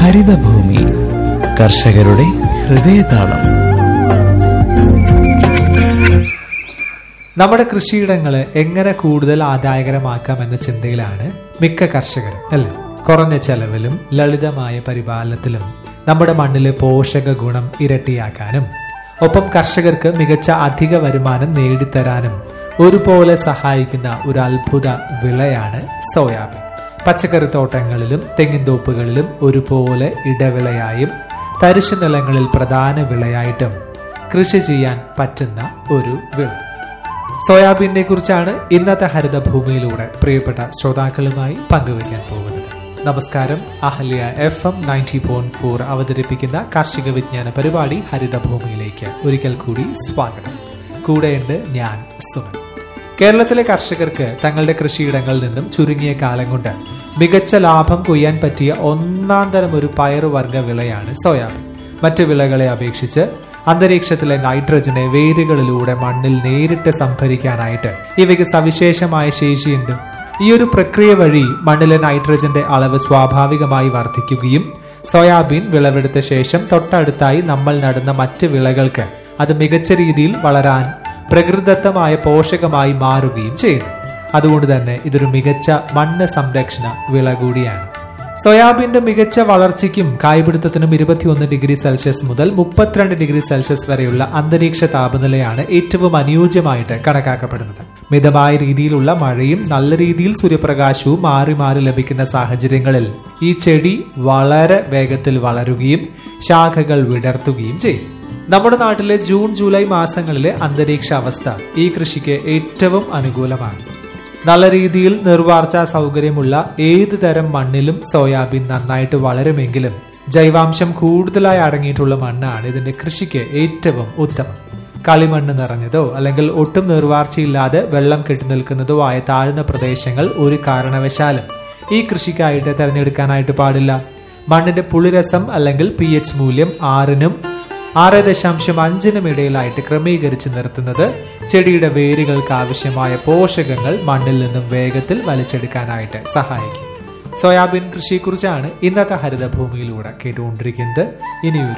ഹരിതഭൂമി കർഷകരുടെ ഹൃദയതാളം നമ്മുടെ കൃഷിയിടങ്ങള് എങ്ങനെ കൂടുതൽ ആദായകരമാക്കാം എന്ന ചിന്തയിലാണ് മിക്ക കർഷകരും അല്ലേ കുറഞ്ഞ ചെലവിലും ലളിതമായ പരിപാലനത്തിലും നമ്മുടെ മണ്ണിലെ പോഷക ഗുണം ഇരട്ടിയാക്കാനും ഒപ്പം കർഷകർക്ക് മികച്ച അധിക വരുമാനം നേടിത്തരാനും ഒരുപോലെ സഹായിക്കുന്ന ഒരു അത്ഭുത വിളയാണ് സോയാബീൻ പച്ചക്കറി തോട്ടങ്ങളിലും തെങ്ങിൻ തോപ്പുകളിലും ഒരുപോലെ ഇടവിളയായും തരിശു നിലങ്ങളിൽ പ്രധാന വിളയായിട്ടും കൃഷി ചെയ്യാൻ പറ്റുന്ന ഒരു വിള സോയാബീനെ കുറിച്ചാണ് ഇന്നത്തെ ഹരിതഭൂമിയിലൂടെ പ്രിയപ്പെട്ട ശ്രോതാക്കളുമായി പങ്കുവയ്ക്കാൻ പോകുന്നത് നമസ്കാരം Ahalya F M ninety point four അവതരിപ്പിക്കുന്ന കാർഷിക വിജ്ഞാന പരിപാടി ഹരിതഭൂമിയിലേക്ക് ഒരിക്കൽ കൂടി സ്വാഗതം കൂടെയുണ്ട് ഞാൻ സുമൻ കേരളത്തിലെ കർഷകർക്ക് തങ്ങളുടെ കൃഷിയിടങ്ങളിൽ നിന്നും ചുരുങ്ങിയ കാലം കൊണ്ട് മികച്ച ലാഭം കൊയ്യാൻ പറ്റിയ ഒന്നാം തരം ഒരു പയറുവർഗ വിളയാണ് സോയാബീൻ മറ്റു വിളകളെ അപേക്ഷിച്ച് അന്തരീക്ഷത്തിലെ നൈട്രജനെ വേരുകളിലൂടെ മണ്ണിൽ നേരിട്ട് സംഭരിക്കാനായിട്ട് ഇവയ്ക്ക് സവിശേഷമായ ശേഷിയുണ്ട് ഈ ഒരു പ്രക്രിയ വഴി മണ്ണിലെ നൈട്രജന്റെ അളവ് സ്വാഭാവികമായി വർദ്ധിക്കുകയും സോയാബീൻ വിളവെടുത്ത ശേഷം തൊട്ടടുത്തായി നമ്മൾ നടുന്ന മറ്റ് വിളകൾക്ക് അത് മികച്ച രീതിയിൽ വളരാൻ പ്രകൃതിദത്തമായ പോഷകമായി മാറുകയും ചെയ്യുന്നു അതുകൊണ്ട് തന്നെ ഇതൊരു മികച്ച മണ്ണ് സംരക്ഷണ വിള കൂടിയാണ് സോയാബീന്റെ മികച്ച വളർച്ചയ്ക്കും കായ്പിടുത്തത്തിനും ഇരുപത്തിയൊന്ന് ഡിഗ്രി സെൽഷ്യസ് മുതൽ മുപ്പത്തിരണ്ട് ഡിഗ്രി സെൽഷ്യസ് വരെയുള്ള അന്തരീക്ഷ താപനിലയാണ് ഏറ്റവും അനുയോജ്യമായിട്ട് കണക്കാക്കപ്പെടുന്നത് മിതമായ രീതിയിലുള്ള മഴയും നല്ല രീതിയിൽ സൂര്യപ്രകാശവും മാറി മാറി ലഭിക്കുന്ന സാഹചര്യങ്ങളിൽ ഈ ചെടി വളരെ വേഗത്തിൽ വളരുകയും ശാഖകൾ വിടർത്തുകയും ചെയ്യും നമ്മുടെ നാട്ടിലെ ജൂൺ ജൂലൈ മാസങ്ങളിലെ അന്തരീക്ഷ അവസ്ഥ ഈ കൃഷിക്ക് ഏറ്റവും അനുകൂലമാണ് നല്ല രീതിയിൽ നിർവാർച്ചാ സൗകര്യമുള്ള ഏത് തരം മണ്ണിലും സോയാബീൻ നന്നായിട്ട് വളരുമെങ്കിലും ജൈവാംശം കൂടുതലായി അടങ്ങിയിട്ടുള്ള മണ്ണാണ് ഇതിന്റെ കൃഷിക്ക് ഏറ്റവും ഉത്തമം കളിമണ്ണ് നിറഞ്ഞതോ അല്ലെങ്കിൽ ഒട്ടും നിർവാർച്ചയില്ലാതെ വെള്ളം കെട്ടി നിൽക്കുന്നതോ ആയ താഴ്ന്ന പ്രദേശങ്ങൾ ഒരു കാരണവശാലും ഈ കൃഷിക്കായിട്ട് തിരഞ്ഞെടുക്കാനായിട്ട് പാടില്ല മണ്ണിന്റെ പുളിരസം അല്ലെങ്കിൽ പി എച്ച് മൂല്യം ആറിനും ആറ് ദശാംശം അഞ്ചിനും ഇടയിലായിട്ട് ക്രമീകരിച്ച് നിർത്തുന്നത് ചെടിയുടെ വേരുകൾക്ക് ആവശ്യമായ പോഷകങ്ങൾ മണ്ണിൽ നിന്നും വേഗത്തിൽ വലിച്ചെടുക്കാനായിട്ട് സഹായിക്കും സോയാബീൻ കൃഷിയെക്കുറിച്ചാണ് ഇന്നത്തെ ഹരിതഭൂമിയിലൂടെ കേട്ടുകൊണ്ടിരിക്കുന്നത് ഇനിയൊരു